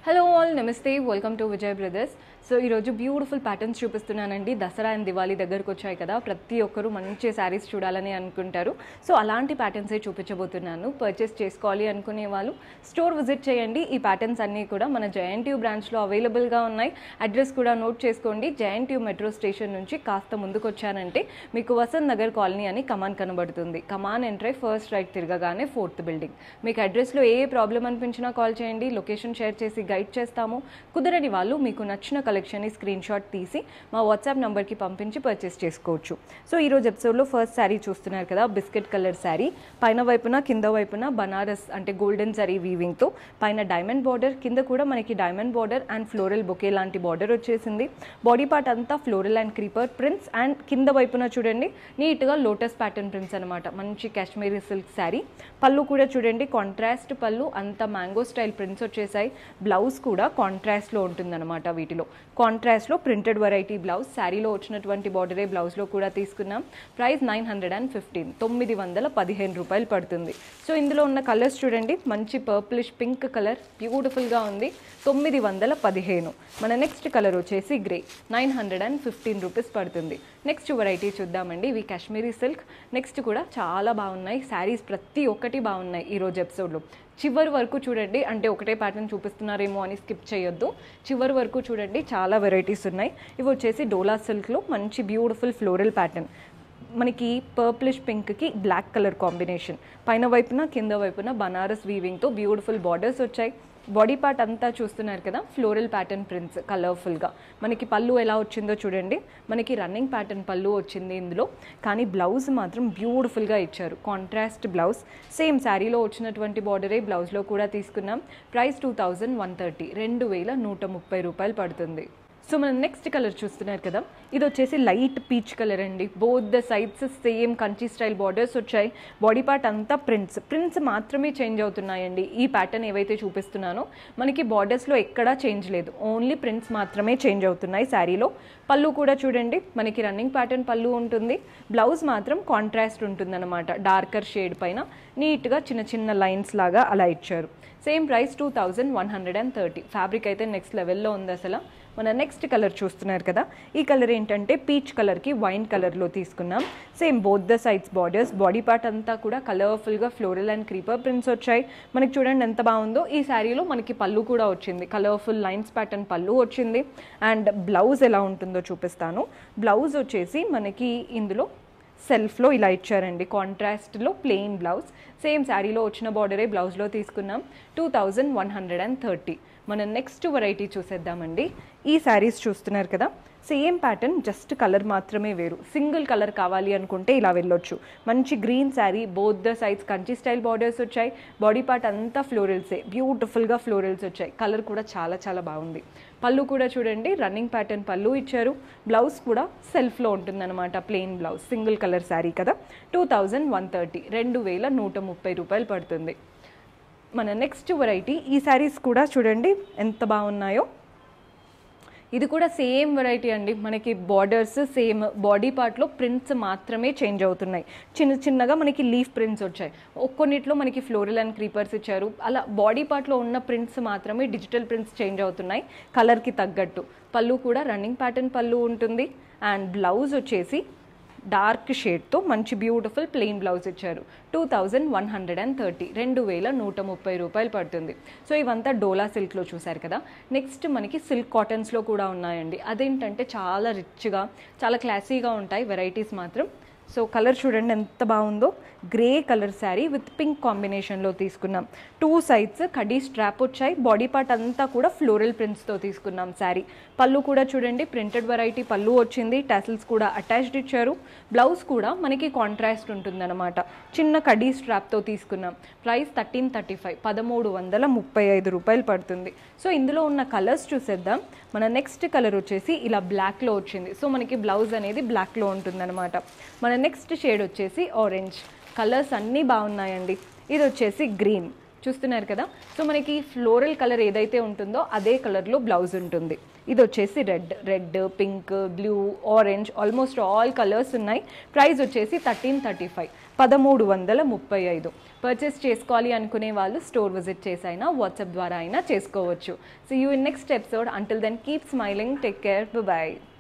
hello all నమస్తే welcome to Vijay brothers so ఈరోజు beautiful patterns చూపిస్తున్నానండి దసరా అండ్ దివాళీ దగ్గరకు వచ్చాయి కదా ప్రతి ఒక్కరు మంచి శారీస్ చూడాలని అనుకుంటారు సో అలాంటి ప్యాటర్న్సే చూపించబోతున్నాను పర్చేస్ చేసుకోవాలి అనుకునే వాళ్ళు స్టోర్ విజిట్ చేయండి ఈ ప్యాటర్న్స్ అన్నీ కూడా మన జయంట్యూ బ్రాంచ్లో అవైలబుల్గా ఉన్నాయి అడ్రస్ కూడా నోట్ చేసుకోండి జయంట్యూ మెట్రో స్టేషన్ నుంచి కాస్త ముందుకు వచ్చానంటే మీకు వసంత్ నగర్ కాలనీ అని కమాన్ కనబడుతుంది కమాన్ ఎంట్రై ఫస్ట్ రైట్ తిరగగానే ఫోర్త్ బిల్డింగ్ మీకు అడ్రస్లో ఏ ప్రాబ్లం అనిపించినా కాల్ చేయండి లొకేషన్ షేర్ చేసి గైడ్ చేస్తాము కుదరని వాళ్ళు మీకు నచ్చిన కలెక్షన్ని స్క్రీన్ షాట్ తీసి మా వాట్సాప్ నెంబర్కి పంపించి పర్చేస్ చేసుకోవచ్చు సో ఈరోజు ఎపిసోడ్లో ఫస్ట్ శారీ చూస్తున్నారు కదా బిస్కెట్ కలర్ శారీ పైన వైపున కింద వైపున బనారస్ అంటే గోల్డెన్ జరీ వీవింగ్తో పైన డైమండ్ బార్డర్ కింద కూడా మనకి diamond border and floral bouquet లాంటి బార్డర్ వచ్చేసింది బాడీ పార్ట్ అంతా floral and creeper prints and కింద వైపున చూడండి నీట్గా లోటస్ ప్యాటర్న్ ప్రింట్స్ అనమాట మంచి కాశ్మీరీ సిల్క్ శారీ పళ్ళు కూడా చూడండి కాంట్రాస్ట్ పళ్ళు అంత మ్యాంగో స్టైల్ ప్రింట్స్ వచ్చేసాయి బ్లౌజ్ కూడా కాంట్రాస్ట్లో ఉంటుందన్నమాట వీటిలో కాంట్రాస్ట్లో ప్రింటెడ్ వెరైటీ బ్లౌజ్ శారీలో వచ్చినటువంటి బార్డరే బ్లౌజ్లో కూడా తీసుకున్నాం price nine hundred and fifteen తొమ్మిది వందల పదిహేను రూపాయలు పడుతుంది సో ఇందులో ఉన్న కలర్స్ చూడండి మంచి పర్పులిష్ పింక్ కలర్ బ్యూటిఫుల్గా ఉంది తొమ్మిది వందల పదిహేను మన నెక్స్ట్ కలర్ వచ్చేసి grey nine hundred and fifteen rupees పడుతుంది నెక్స్ట్ వెరైటీ చూద్దామండి ఇవి కాశ్మీరీ సిల్క్ నెక్స్ట్ కూడా చాలా బాగున్నాయి శారీస్ ప్రతి ఒక్కటి బాగున్నాయి ఈరోజు ఎపిసోడ్లో చివరి వరకు చూడండి అంటే ఒకటే ప్యాటర్న్ చూపిస్తున్నారేమో అని స్కిప్ చేయొద్దు చివరి వరకు చూడండి చాలా వెరైటీస్ ఉన్నాయి ఇవి వచ్చేసి డోలా సిల్క్లో మంచి బ్యూటిఫుల్ ఫ్లోరల్ ప్యాటర్న్ మనకి పర్ప్లిష్ పింక్కి బ్లాక్ కలర్ కాంబినేషన్ పైన వైపున కింద వైపున బనారస్ వీవింగ్తో బ్యూటిఫుల్ బార్డర్స్ వచ్చాయి బాడీ పార్ట్ అంతా చూస్తున్నారు కదా ఫ్లోరల్ ప్యాటర్న్ ప్రింట్స్ కలర్ఫుల్గా మనకి పళ్ళు ఎలా వచ్చిందో చూడండి మనకి రన్నింగ్ ప్యాటర్న్ పళ్ళు వచ్చింది ఇందులో కానీ బ్లౌజ్ మాత్రం బ్యూటిఫుల్గా ఇచ్చారు కాంట్రాస్ట్ బ్లౌజ్ సేమ్ శారీలో వచ్చినటువంటి బార్డరే బ్లౌజ్లో కూడా తీసుకున్నాం price two thousand one thirty రెండు వేల నూట ముప్పై రూపాయలు పడుతుంది సో మనం నెక్స్ట్ కలర్ చూస్తున్నారు కదా ఇది వచ్చేసి లైట్ పీచ్ కలర్ అండి both the sides same Kanchi style borders వచ్చాయి బాడీ పార్ట్ అంతా ప్రింట్స్ ప్రింట్స్ మాత్రమే చేంజ్ అవుతున్నాయండి ఈ ప్యాటర్న్ ఏవైతే చూపిస్తున్నానో మనకి బార్డర్స్లో ఎక్కడా చేంజ్ లేదు ఓన్లీ ప్రింట్స్ మాత్రమే చేంజ్ అవుతున్నాయి శారీలో పళ్ళు కూడా చూడండి మనకి రన్నింగ్ ప్యాటర్న్ పళ్ళు ఉంటుంది బ్లౌజ్ మాత్రం కాంట్రాస్ట్ ఉంటుందన్నమాట డార్కర్ షేడ్ పైన నీట్గా చిన్న చిన్న లైన్స్ లాగా అలా ఇచ్చారు same price two thousand one hundred and thirty fabric అయితే నెక్స్ట్ లెవెల్లో ఉంది అసలు మన నెక్స్ట్ కలర్ చూస్తున్నారు కదా ఈ కలర్ ఏంటంటే పీచ్ కలర్కి వైన్ కలర్లో తీసుకున్నాం same both the sides borders body part అంతా కూడా కలర్ఫుల్గా ఫ్లోరల్ అండ్ క్రీపర్ ప్రింట్స్ వచ్చాయి మనకి చూడండి ఎంత బాగుందో ఈ శారీలో మనకి పళ్ళు కూడా వచ్చింది కలర్ఫుల్ లైన్స్ ప్యాటర్న్ పళ్ళు వచ్చింది అండ్ బ్లౌజ్ ఎలా ఉంటుందో చూపిస్తాను బ్లౌజ్ వచ్చేసి మనకి ఇందులో సెల్ఫ్లో ఇలా ఇచ్చారండి కాంట్రాస్ట్లో ప్లెయిన్ బ్లౌజ్ సేమ్ శారీలో వచ్చిన బార్డరే బ్లౌజ్లో తీసుకున్నాం two thousand one hundred and thirty మన నెక్స్ట్ వెరైటీ చూసేద్దామండి ఈ శారీస్ చూస్తున్నారు కదా సేమ్ ప్యాటర్న్ జస్ట్ కలర్ మాత్రమే వేరు సింగిల్ కలర్ కావాలి అనుకుంటే ఇలా వెళ్ళొచ్చు మంచి green sari both the sides Kanchi style borders వచ్చాయి బాడీ పార్ట్ అంతా ఫ్లోరల్సే బ్యూటిఫుల్గా ఫ్లోరల్స్ వచ్చాయి కలర్ కూడా చాలా చాలా బాగుంది పళ్ళు కూడా చూడండి రన్నింగ్ ప్యాటర్న్ పళ్ళు ఇచ్చారు బ్లౌజ్ కూడా సెల్ఫ్లో ఉంటుందన్నమాట plain blouse single colour sari కదా టూ థౌజండ్ వన్ థర్టీ రెండు వేల నూట ముప్పై రూపాయలు పడుతుంది మన నెక్స్ట్ వెరైటీ ఈ శారీస్ కూడా చూడండి ఎంత బాగున్నాయో ఇది కూడా సేమ్ వెరైటీ అండి మనకి బార్డర్స్ సేమ్ బాడీ పార్ట్లో ప్రింట్స్ మాత్రమే చేంజ్ అవుతున్నాయి చిన్న చిన్నగా మనకి లీఫ్ ప్రింట్స్ వచ్చాయి ఒక్కొన్నిట్లో మనకి ఫ్లోరల్ అండ్ క్రీపర్స్ ఇచ్చారు అలా బాడీ పార్ట్లో ఉన్న ప్రింట్స్ మాత్రమే డిజిటల్ ప్రింట్స్ చేంజ్ అవుతున్నాయి కలర్కి తగ్గట్టు పళ్ళు కూడా రన్నింగ్ ప్యాటర్న్ పళ్ళు ఉంటుంది అండ్ బ్లౌజ్ వచ్చేసి డార్క్ షేడ్తో మంచి బ్యూటిఫుల్ ప్లెయిన్ బ్లౌజ్ ఇచ్చారు two thousand one hundred and thirty రెండు వేల నూట ముప్పై రూపాయలు పడుతుంది సో ఇవంతా డోలా సిల్క్లో చూసారు కదా నెక్స్ట్ మనకి సిల్క్ కాటన్స్లో కూడా ఉన్నాయండి అదేంటంటే చాలా రిచ్గా చాలా క్లాసీగా ఉంటాయి వెరైటీస్ మాత్రం సో కలర్ చూడండి ఎంత బాగుందో grey colour sari with pink కాంబినేషన్లో తీసుకున్నాం టూ సైడ్స్ కడీ స్ట్రాప్ వచ్చాయి బాడీ పార్ట్ అంతా కూడా ఫ్లోరల్ ప్రింట్స్తో తీసుకున్నాం శారీ పళ్ళు కూడా చూడండి ప్రింటెడ్ వెరైటీ పళ్ళు వచ్చింది టాసిల్స్ కూడా అటాచ్డ్ ఇచ్చారు బ్లౌజ్ కూడా మనకి కాంట్రాస్ట్ ఉంటుందన్నమాట చిన్న కడీ స్ట్రాప్తో తీసుకున్నాం ప్రైస్ థర్టీన్ థర్టీ ఫైవ్ పదమూడు వందల ముప్పై ఐదు రూపాయలు పడుతుంది సో ఇందులో ఉన్న కలర్స్ చూసేద్దాం మన నెక్స్ట్ కలర్ వచ్చేసి ఇలా బ్లాక్లో వచ్చింది సో మనకి బ్లౌజ్ అనేది బ్లాక్లో ఉంటుందన్నమాట మన నెక్స్ట్ షేడ్ వచ్చేసి ఆరెంజ్ కలర్స్ అన్నీ బాగున్నాయండి ఇది వచ్చేసి గ్రీన్ చూస్తున్నారు కదా సో మనకి ఫ్లోరల్ కలర్ ఏదైతే ఉంటుందో అదే కలర్లో బ్లౌజ్ ఉంటుంది ఇది వచ్చేసి red red pink blue orange almost all colours ఉన్నాయి ప్రైస్ వచ్చేసి థర్టీన్ థర్టీ ఫైవ్ పదమూడు వందల ముప్పై ఐదు పర్చేస్ చేసుకోవాలి అనుకునే వాళ్ళు స్టోర్ విజిట్ చేసి అయినా వాట్సాప్ ద్వారా అయినా చేసుకోవచ్చు so you in next episode until then keep smiling take care bye